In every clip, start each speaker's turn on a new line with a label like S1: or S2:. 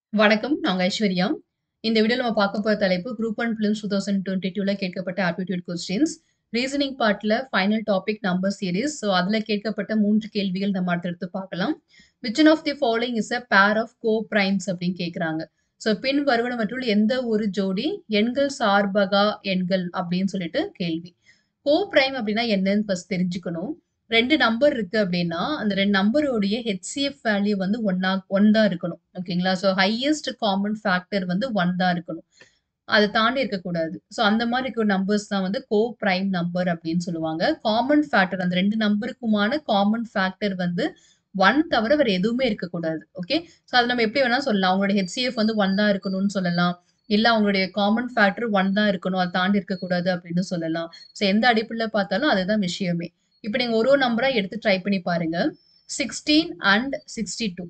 S1: வணக்கம். நாங்க ஐஸ்வர்யா. இந்த வீடியோல நம்ம பார்க்க போற தலைப்பு குரூப் ஒன் பிலிம்ஸ் 2022ல கேட்கப்பட்ட ஆப்டிட்யூட் கொஸ்டின்ஸ். ரீசனிங் பார்ட்ல final topic number series. So அதுல கேட்கப்பட்ட 3 கேள்விகள் நம்ம அடுத்தடுத்து பார்க்கலாம். Which one of the following is a pair of go primes அப்படின்னு கேட்கறாங்க. ஸோ பின் வருவனவற்றுள் எந்த ஒரு ஜோடி எண்கள் சார்பகா எண்கள் அப்படின்னு சொல்லிட்டு கேள்வி. கோ பிரைம் அப்படின்னா என்னன்னு ஃபர்ஸ்ட் தெரிஞ்சுக்கணும். 2 நம்பர் இருக்கு அப்படின்னா, அந்த 2 நம்பரோடைய ஹெச்சிஎஃப் வேல்யூ வந்து ஒண்ணா 1 தான் இருக்கணும். ஓகேங்களா? ஸோ ஹையஸ்ட் காமன் ஃபேக்டர் வந்து 1 தான் இருக்கணும். அத தாண்டி இருக்கக்கூடாது. ஸோ அந்த மாரி இருக்கிற நம்பர்ஸ் தான் வந்து கோ பிரைம் நம்பர் அப்படின்னு சொல்லுவாங்க. காமன் ஃபேக்டர் அந்த 2 நம்பருக்குமான காமன் ஃபேக்டர் வந்து 1 தவிர வேற எதுவுமே இருக்கக்கூடாது. ஓகே. ஸோ அத நம்ம எப்படி வேணா சொல்லலாம். அவங்களோட ஹெச்சிஎஃப் வந்து 1 தான் இருக்கணும்னு சொல்லலாம். இல்ல அவங்களுடைய காமன் ஃபேக்டர் 1 தான் இருக்கணும். அத தாண்டி இருக்கக்கூடாது அப்படின்னு சொல்லலாம். ஸோ எந்த அடிப்படையில பார்த்தாலும் அதுதான் விஷயமே. இப்ப நீங்க ஒரு ஒரு நம்பரா எடுத்து ட்ரை பண்ணி பாருங்க. 16 அண்ட் 62.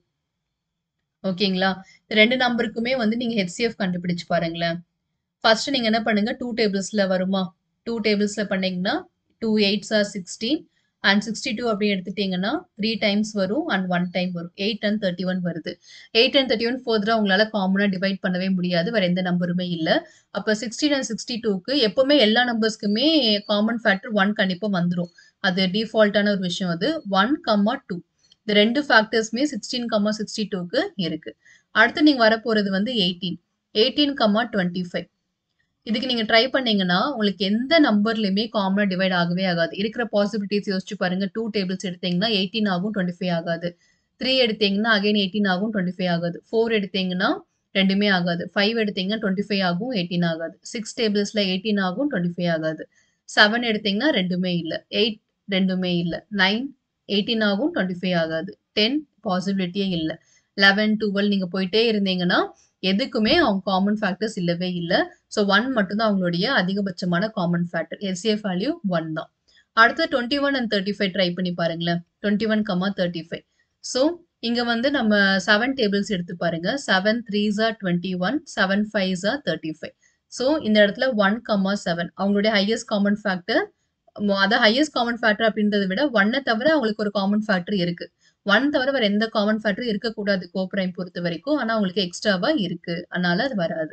S1: ஓகேங்களா? 2 நம்பருக்குமே வந்து நீங்க ஹெச்சிஎஃப் கண்டுபிடிச்சு பாருங்களேன். ஃபர்ஸ்ட் நீங்க என்ன பண்ணுங்க 2 டேபிள்ஸ்ல வருமா? 2 டேபிள்ஸ்ல பண்ணீங்கன்னா 2 8s ஆர் 16 அண்ட் 62 அப்படின்னு எடுத்துட்டீங்கன்னா 3 டைம்ஸ் வரும் அண்ட் 1 டைம் வரும். 8 அண்ட் 31 வருது. 8 அண்ட் 31 ஃபர்தரா உங்களால காமனா டிவைட் பண்ணவே முடியாது. வேற எந்த நம்பருமே இல்ல. அப்ப 16 அண்ட் 62க்கு எப்பவுமே எல்லா நம்பர்ஸ்க்குமே காமன் ஃபேக்டர் 1 கண்டிப்பா வந்துரும். அது டிஃபால்ட்டான ஒரு விஷயம் அது. 1, 2 இந்த 2 ஃபேக்டர்ஸுமே 16, 62க்கு இருக்கு. அடுத்து நீங்க வரப்போறது வந்து 18. 18, 25. இதுக்கு நீங்க ட்ரை பண்ணீங்கன்னா, உங்களுக்கு எந்த நம்பர்லயுமே காமனா டிவைட் ஆகவே ஆகாது. இருக்கிற பாசிபிலிட்டீஸ் யோசிச்சு பாருங்க. 2 டேபிள்ஸ் எடுத்தீங்கன்னா 18 ஆகும். 25 ஆகாது. 3 எடுத்தீங்கன்னா அகைன் 18 ஆகும். 25 ஆகாது. 4 எடுத்தீங்கன்னா 2மே ஆகாது. 5 எடுத்தீங்கன்னா 25 ஆகும். 18 ஆகாது. 6 டேபிள்ஸ்ல 18 ஆகும். 25 ஆகாது. 7 எடுத்தீங்கன்னா 2மே இல்ல. 8 2மே இல்ல. 9 18 ஆகும். 25 ஆகாது. 10 பாசிபிலிட்டியே இல்ல. 11, 12 நீங்க போயிட்டே இருந்தீங்கன்னா, எதுக்குமே அவங்க காமன் ஃபேக்டர்ஸ் இல்லவே இல்ல. ஸோ 1 மட்டும் தான் அவங்களுடைய அதிகபட்சமான காமன் ஃபேக்டர். ஹெச்சிஎஃப் வேல்யூ 1 தான். அடுத்து 21 அண்ட் 35 ட்ரை பண்ணி பாருங்களேன். 21, 35. ஸோ இங்க வந்து நம்ம 7 டேபிள்ஸ் எடுத்து பாருங்க. 7 3s R 21, 7 5s R 35. So இந்த இடத்துல 1, 7 அவங்களுடைய ஹையஸ்ட் காமன் ஃபேக்டர் அதான் ஹையஸ்ட் காமன் ஃபேக்டர் அப்படின்றத விட 1 தவிர அவங்களுக்கு ஒரு காமன் ஃபேக்டர் இருக்கு. 1 தவிர வேற எந்த காமன் ஃபேக்டரும் இருக்கக்கூடாது கோ பிரைம் பொறுத்தவரைக்கும். ஆனா அவங்களுக்கு எக்ஸ்ட்ராவா இருக்கு. அதனால அது வராது.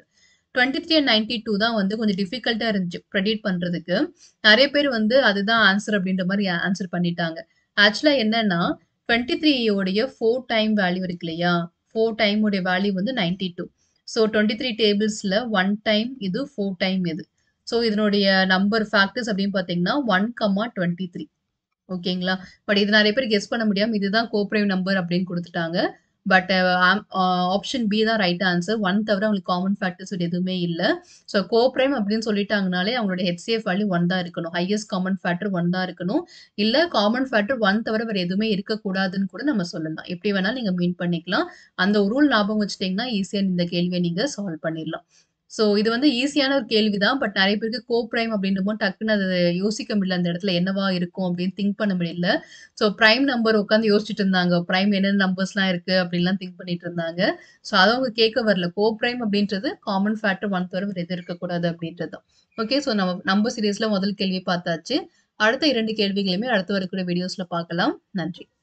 S1: 23 அண்ட் 92 தான் வந்து கொஞ்சம் டிஃபிகல்ட்டா இருந்துச்சு ப்ரெடிக்ட் பண்றதுக்கு. நெறைய பேர் வந்து அதுதான் ஆன்ஸர் அப்படின்ற மாரி ஆன்ஸர் பண்ணிட்டாங்க. ஆக்சுவலா என்னன்னா 23 உடைய 4 டைம் வேல்யூ இருக்கு இல்லையா? 4 டைம் உடைய வேல்யூ வந்து 92. ஸோ 23 டேபிள்ஸ்ல 1 டைம் இது, 4 டைம் இது. ஸோ இதனுடைய நம்பர் ஃபேக்டர்ஸ் அப்படின்னு பார்த்தீங்கன்னா 1, 23. ஓகேங்களா? பட் இது நெறைய பேர் கெஸ் பண்ண முடியாம இதுதான் கோ பிரைம் நம்பர் அப்படின்னு குடுத்துட்டாங்க. But um ah option B தான் ரைட் ஆன்ஸர். 1 தவிர அவங்களுக்கு காமன் ஃபேக்டர்ஸ் எதுவுமே இல்ல. ஸோ கோ பிரைம் அப்படின்னு சொல்லிட்டாங்கனாலே அவங்களோட ஹெச்சிஎஃப் வேல்யூ 1 தான் இருக்கணும். ஹையஸ்ட் காமன் ஃபேக்டர் 1 தான் இருக்கணும். இல்ல காமன் ஃபேக்டர் 1 தவிர வேற எதுவுமே இருக்கக்கூடாதுன்னு கூட நம்ம சொல்லலாம். எப்படி வேணாலும் நீங்க மீன் பண்ணிக்கலாம். அந்த ஒரு ரூல் ஞாபகம் வச்சுட்டீங்கன்னா, ஈஸியா இந்த கேள்விய நீங்க சால்வ் பண்ணிடலாம். ஸோ இது வந்து ஈஸியான ஒரு கேள்வி தான். பட் நெறைய பேருக்கு கோ பிரைம் அப்படின்றபோது டக்குன்னு அத யோசிக்க முடியல. அந்த இடத்துல என்னவா இருக்கும் அப்படின்னு திங்க் பண்ண முடியல. ஸோ பிரைம் நம்பர் உட்கார்ந்து யோசிச்சுட்டு இருந்தாங்க. பிரைம் என்னென்ன நம்பர்ஸ்லாம் இருக்கு அப்படின்லாம் திங்க் பண்ணிட்டு இருந்தாங்க. ஸோ அத அவங்க கேட்க வரல. கோ பிரைம் அப்படின்றது காமன் ஃபேக்டர் 1 தவிர வேற எதுவும் இருக்கக்கூடாது அப்படின்றது தான். ஓகே. ஸோ நம்ம நம்பர் சீரிஸ்ல முதல் கேள்வி பார்த்தாச்சு. அடுத்த 2 கேள்விகளையுமே அடுத்து வரக்கூடிய வீடியோஸ்ல பார்க்கலாம். நன்றி.